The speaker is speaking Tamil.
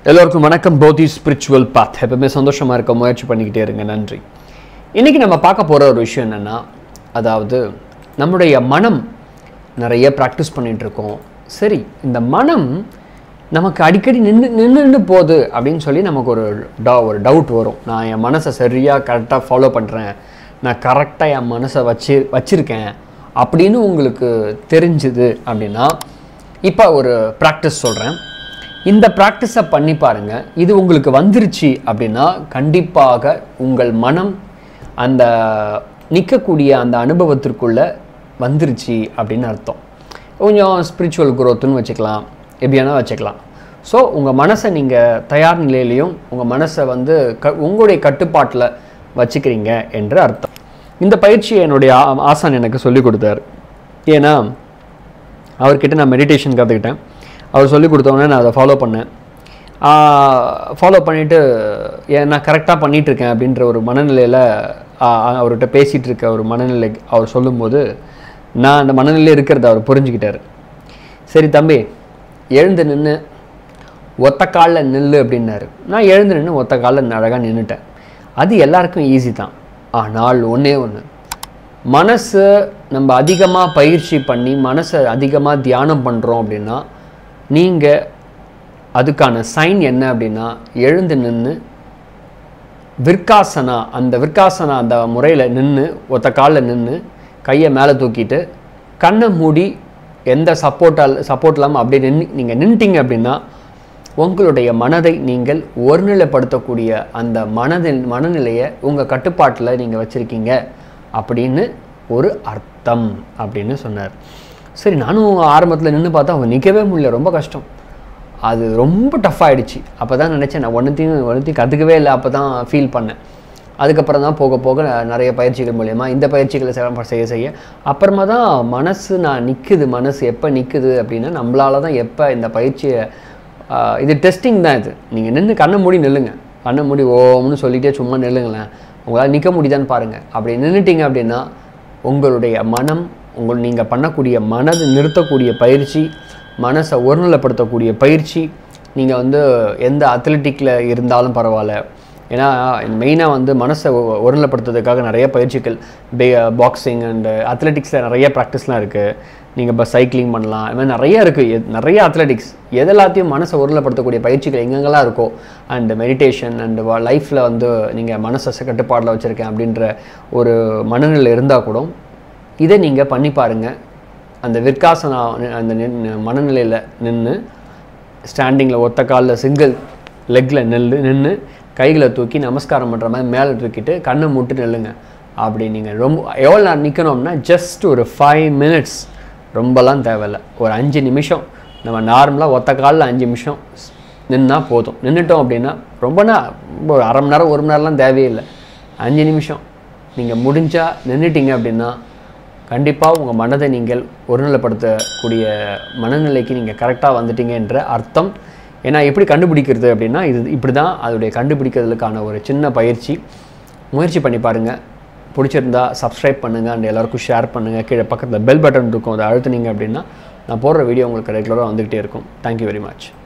எல்லோருக்கும் வணக்கம் போதி ஸ்பிரிச்சுவல் பாத் எப்பவுமே சந்தோஷமாக இருக்க முயற்சி பண்ணிக்கிட்டே இருங்க நன்றி இன்றைக்கி நம்ம பார்க்க போகிற ஒரு விஷயம் என்னென்னா அதாவது நம்முடைய மனம் நிறைய ப்ராக்டிஸ் பண்ணிட்டு இருக்கோம் சரி இந்த மனம் நமக்கு அடிக்கடி நின்று நின்று நின்று போகுது அப்படின்னு சொல்லி நமக்கு ஒரு டவு ஒரு டவுட் வரும் நான் என் மனசை சரியாக கரெக்டாக ஃபாலோ பண்ணுறேன் நான் கரெக்டாக என் மனசை வச்சு வச்சுருக்கேன் அப்படின்னு உங்களுக்கு தெரிஞ்சுது அப்படின்னா இப்போ ஒரு ப்ராக்டிஸ் சொல்கிறேன் இந்த ப்ராக்டிஸை பண்ணி பாருங்க இது உங்களுக்கு வந்துருச்சு அப்படின்னா கண்டிப்பாக உங்கள் மனம் அந்த நிற்கக்கூடிய அந்த அனுபவத்திற்குள்ள வந்துருச்சு அப்படின்னு அர்த்தம் கொஞ்சம் ஸ்பிரிச்சுவல் குரோத்துன்னு வச்சுக்கலாம் எப்படியானா வச்சுக்கலாம் ஸோ உங்கள் மனசை நீங்கள் தயார் நிலையிலையும் உங்கள் மனசை வந்து க உங்களுடைய கட்டுப்பாட்டில் வச்சுக்கிறீங்க என்று அர்த்தம் இந்த பயிற்சியை என்னுடைய ஆ- ஆசான் எனக்கு சொல்லிக் கொடுத்தாரு ஏன்னா அவர்கிட்ட நான் மெடிடேஷன் கற்றுக்கிட்டேன் அவர் சொல்லி கொடுத்தோன்னே நான் அதை ஃபாலோ பண்ணேன் ஃபாலோ பண்ணிவிட்டு ஏன் நான் கரெக்டாக பண்ணிகிட்ருக்கேன் அப்படின்ற ஒரு மனநிலையில் அவர்கிட்ட பேசிகிட்டு இருக்க ஒரு மனநிலை அவர் சொல்லும்போது நான் அந்த மனநிலையில் இருக்கிறத அவர் புரிஞ்சுக்கிட்டாரு சரி தம்பி எழுந்து நின்று ஒத்த காலில் நில்லு அப்படின்னாரு நான் எழுந்து நின்று ஒத்த காலில் அழகாக நின்றுட்டேன் அது எல்லாருக்கும் ஈஸி தான் ஆனால் ஒன்றே ஒன்று மனசு நம்ம அதிகமாக பயிற்சி பண்ணி மனசை அதிகமாக தியானம் பண்ணுறோம் அப்படின்னா நீங்கள் அதுக்கான சைன் என்ன அப்படின்னா எழுந்து நின்று விற்காசனா அந்த விற்காசனா அந்த முறையில் நின்று ஒத்த காலில் நின்று கையை மேலே தூக்கிட்டு கண்ணை மூடி எந்த சப்போர்ட்டால் சப்போர்ட் இல்லாமல் அப்படியே நின்று நீங்கள் நின்ட்டீங்க அப்படின்னா உங்களுடைய மனதை நீங்கள் ஒருநிலைப்படுத்தக்கூடிய அந்த மனதின் மனநிலையை உங்கள் கட்டுப்பாட்டில் நீங்கள் வச்சுருக்கீங்க அப்படின்னு ஒரு அர்த்தம் அப்படின்னு சொன்னார் சரி நானும் ஆரம்பத்தில் நின்று பார்த்தா அவங்க நிற்கவே முடியல ரொம்ப கஷ்டம் அது ரொம்ப டஃப் ஆயிடுச்சு அப்போ தான் நினச்சேன் நான் ஒன்றுத்தையும் ஒன்றுத்தையும் கற்றுக்கவே இல்லை அப்போ தான் ஃபீல் பண்ணேன் அதுக்கப்புறம் தான் போக போக நான் நிறைய பயிற்சிகள் மூலயமா இந்த பயிற்சிகளை செய்ய செய்ய செய்ய அப்புறமா தான் மனசு நான் நிற்குது மனசு எப்போ நிற்குது அப்படின்னா நம்மளால தான் எப்போ இந்த பயிற்சியை ஆஹ், இது டெஸ்டிங் தான் இது நீங்கள் நின்று கண்ணை மூடி நில்லுங்க கண்ணை மூடி ஓம்னு சொல்லிட்டே சும்மா நில்லுங்களேன் உங்களால் நிற்க முடியுதான்னு பாருங்கள் அப்படி நின்றுட்டீங்க அப்படின்னா உங்களுடைய மனம் உங்கள் நீங்கள் பண்ணக்கூடிய மனது நிறுத்தக்கூடிய பயிற்சி மனசை ஒருநிலைப்படுத்தக்கூடிய பயிற்சி நீங்கள் வந்து எந்த அத்லெட்டிக்கில் இருந்தாலும் பரவாயில்ல ஏன்னா மெயினாக வந்து மனசை ஒ- ஒருநிலைப்படுத்துறதுக்காக நிறைய பயிற்சிகள் பே பாக்ஸிங் அண்டு அத்லெட்டிக்ஸில் நிறைய ப்ராக்டிஸ்லாம் இருக்குது நீங்கள் இப்போ சைக்கிளிங் பண்ணலாம் இது மாதிரி நிறைய இருக்குது நிறைய அத்லெட்டிக்ஸ் எது எல்லாத்தையும் மனசை ஒருநிலைப்படுத்தக்கூடிய பயிற்சிகள் எங்கெங்கெல்லாம் இருக்கோ அண்ட் மெடிடேஷன் அண்டு லைஃப்பில் வந்து நீங்கள் மனசை கட்டுப்பாடில் வச்சுருக்கேன் அப்படின்ற ஒரு மனநிலை இருந்தால் கூட இதை நீங்கள் பண்ணி பாருங்கள் அந்த விற்காசனா அந்த நின்னு மனநிலையில் நின்று ஸ்டாண்டிங்கில் ஒத்த காலில் சிங்கிள் லெக்கில் நில்லு நின்று கைகளை தூக்கி நமஸ்காரம் பண்ணுற மாதிரி மேலே தூக்கிட்டு கண்ணை மூட்டு நில்லுங்க அப்படி நீங்கள் ரொம்ப எவ்வளோ நேரம் நிற்கணும்னா ஜஸ்ட் ஒரு ஃபைவ் மினிட்ஸ் ரொம்பலாம் தேவையில்ல ஒரு அஞ்சு நிமிஷம் நம்ம நார்மலாக ஒத்த காலில் அஞ்சு நிமிஷம் நின்னா போதும் நின்றுட்டோம் அப்படின்னா ரொம்ப நே- ரொம்ப ஒரு அரை மணி நேரம் ஒரு மணி நேரம்லாம் தேவையில்லை அஞ்சு நிமிஷம் நீங்கள் முடிஞ்சால் நின்றுட்டீங்க அப்படின்னா கண்டிப்பாக உங்கள் மனதை நீங்கள் ஒருநிலைப்படுத்தக்கூடிய மனநிலைக்கு நீங்கள் கரெக்டாக வந்துட்டீங்க என்ற அர்த்தம் ஏன்னா எப்படி கண்டுபிடிக்கிறது அப்படின்னா இது இப்படி தான் அதோடைய கண்டுபிடிக்கிறதுக்கான ஒரு சின்ன பயிற்சி முயற்சி பண்ணி பாருங்கள் பிடிச்சிருந்தா சப்ஸ்கிரைப் பண்ணுங்கள் அண்ட் எல்லாருக்கும் ஷேர் பண்ணுங்கள் கீழே பக்கத்தில் பெல் பட்டன் இருக்கும் அதை அழுத்துனீங்க அப்படின்னா நான் போடுற வீடியோ உங்களுக்கு ரெகுலராக வந்துக்கிட்டே இருக்கும் தேங்க்யூ வெரி மச்